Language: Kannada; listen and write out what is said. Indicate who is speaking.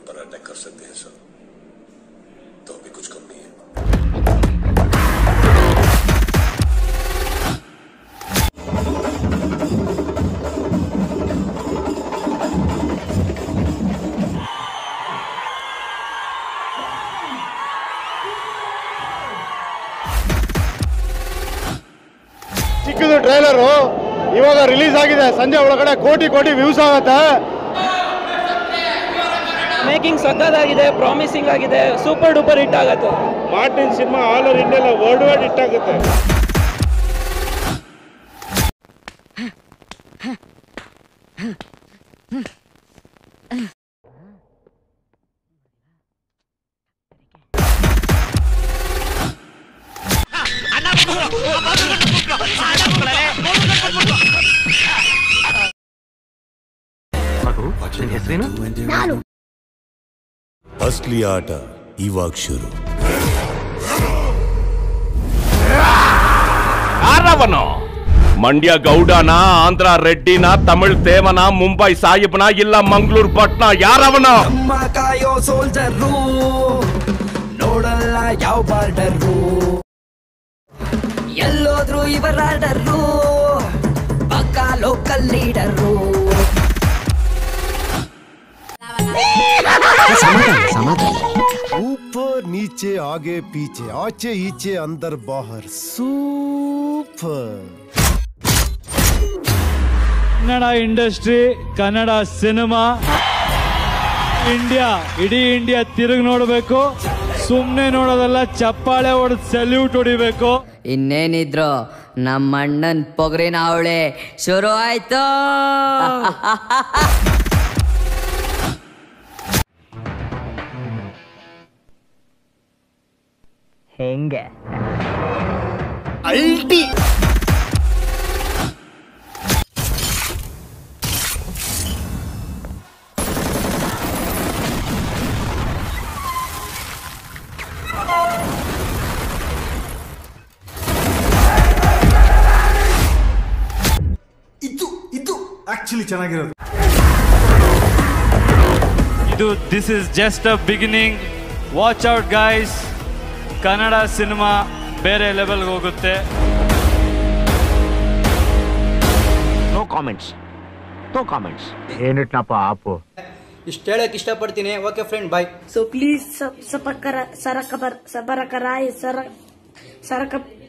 Speaker 1: पर अटैक कर सकते हैं सर तो अभी कुछ कम नहीं है
Speaker 2: ಚಿಕ್ಕದು ಟ್ರೈಲರು ಇವಾಗ ರಿಲೀಸ್ ಆಗಿದೆ ಸಂಜೆ ಒಳಗಡೆ ಕೋಟಿ ಕೋಟಿ ವ್ಯೂಸ್ ಆಗುತ್ತೆ
Speaker 3: ಮೇಕಿಂಗ್ ಸಕ್ಕತ್ತಾಗಿದೆ ಪ್ರಾಮಿಸಿಂಗ್ ಆಗಿದೆ ಸೂಪರ್ ಡೂಪರ್ ಹಿಟ್ ಆಗತ್ತೆ
Speaker 2: Martin cinema all over India worldwide hit ಆಗುತ್ತೆ
Speaker 4: ಅಸ್ಲಿ ಆಟ ಇವಾಗ ಶುರು
Speaker 5: ಯಾರವನು ಮಂಡ್ಯ ಗೌಡನ ಆಂಧ್ರ ರೆಡ್ಡಿನ ತಮಿಳ್ ತೇವನ ಮುಂಬೈ ಸಾಹಿಬ್ನ ಇಲ್ಲ ಮಂಗಳೂರು ಪಟ್ನ ಯಾರವನು
Speaker 6: ನಮ್ಮ ಕಾಯೋ ಸೋಲ್ಜರು ನೋಡಲ್ಲ ಯಾವ ಬಾರ್ಡರು ಎಲ್ಲೋದ್ರು ಇವರ ಆರ್ಡರು ಪಕ್ಕ ಲೋಕಲ್ ಲೀಡರು
Speaker 7: ऊपर नीचे आगे पीछे आचे ईचे अंदर बाहर super
Speaker 2: Kannada industry Kannada cinema India ಇಡೀ ಇಂಡಿಯಾ ತಿರುಗಿ ನೋಡಬೇಕು ಸುಮ್ಮನೆ ನೋಡೋದಲ್ಲ ಚಪ್ಪಾಳೆ ಹೊಡೆದು ಸಲ್ಯೂಟ್ ಹೊಡಿಬೇಕು
Speaker 6: ಇನ್ನೇನಿದ್ರು ನಮ್ಮ ಅಣ್ಣನ್ ಪೊಗರಿನ ಅವಳೆ ಶುರು ಆಯ್ತು ಹೆಂಗೆ
Speaker 7: ಇದು ಇದು ಆಕ್ಚುಲಿ ಚೆನ್ನಾಗಿರೋದು
Speaker 2: ಇದು this is just a beginning watch out guys Kannada cinema ಬೇರೆ ಲೆವೆಲ್ಗೆ ಹೋಗುತ್ತೆ
Speaker 8: ನೋ ಕಾಮೆಂಟ್ಸ್ ನೋ ಕಾಮೆಂಟ್ಸ್ ಏನಿಟ್ನಪ್ಪ ಆಪು
Speaker 3: ಇಷ್ಟು ಹೇಳಕ್ ಇಷ್ಟಪಡ್ತೀನಿ okay friend bye
Speaker 9: So please sub- subscribe, sarakar, sabarakar, sarak, sarak,